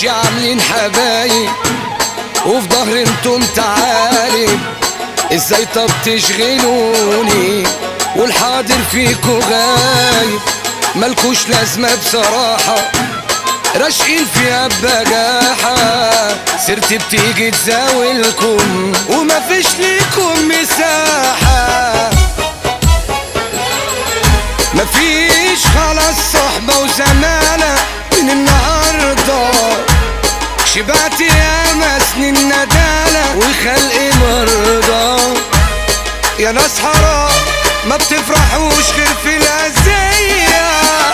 وشي عاملين حبايب وفي ظهري انتم تعالي ازاي طب تشغلوني والحاضر فيكو غايب ملكوش لازمة بصراحة راشقين فيها بجاحة سيرتي بتيجي تزاولكم ومفيش ليكم مساحة مفيش خلاص صحبة وزمالة من النهاردة شبعت ياما سنين ندالة وخلقي مرضى يا ناس حرام ما بتفرحوش غير في الأذية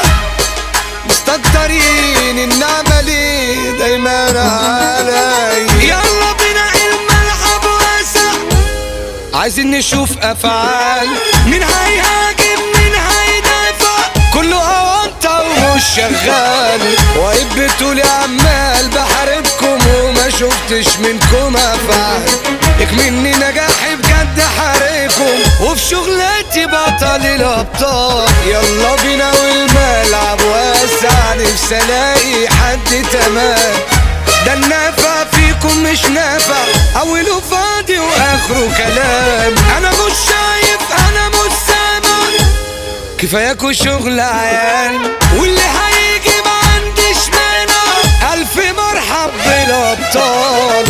مستكترين النعمة ليه دايما علي يلا بينا الملعب واسع عايزين نشوف افعال مين هيهاجم مين هيدافع كله اونطه ومش شغال واقف بتقولي عمال بحاربكم وما شفتش منكم افعال اكمني نجاحي بجد حاربكم وفي شغلتي بطل الابطال يلا بينا والملعب واسع نفسي الاقي حد تمام ده النافع فيكم مش نافع اوله فاضي واخره كلام انا مش شايف انا مش سامع كفاياكوا شغل عيال واللي هيجي ما عنديش مانع الف مرحب بالابطال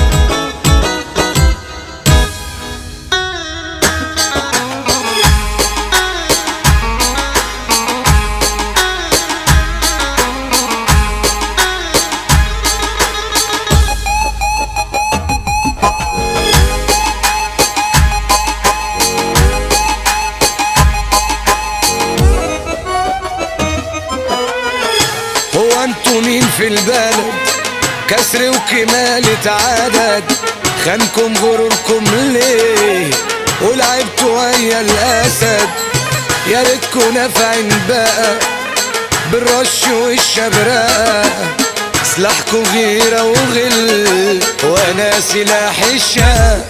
هو انتوا مين في البلد كسر وكمالة عدد خانكم غروركم ليه ولعبتوا ويا الاسد يا ريتكوا نافعين بقى بالرش والشبرقة سلاحكوا غيرة وغل وانا سلاح الشقة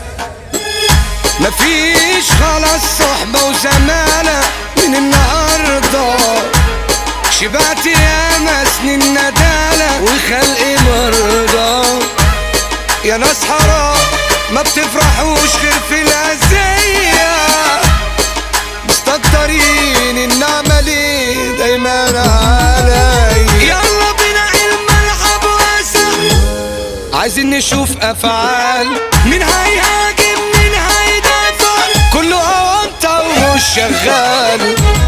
مفيش خلاص صحبة وزمالة من النهارده شبعت ياما سنين ندالة وخلقي مرضى يا ناس حرام ما بتفرحوش غير في الأذية مستكترين النعمة ليه دايما علي يلا بينا الملعب واسع عايزين نشوف أفعال مين هيهاجم مين هيدافع كله أونطة ومش شغال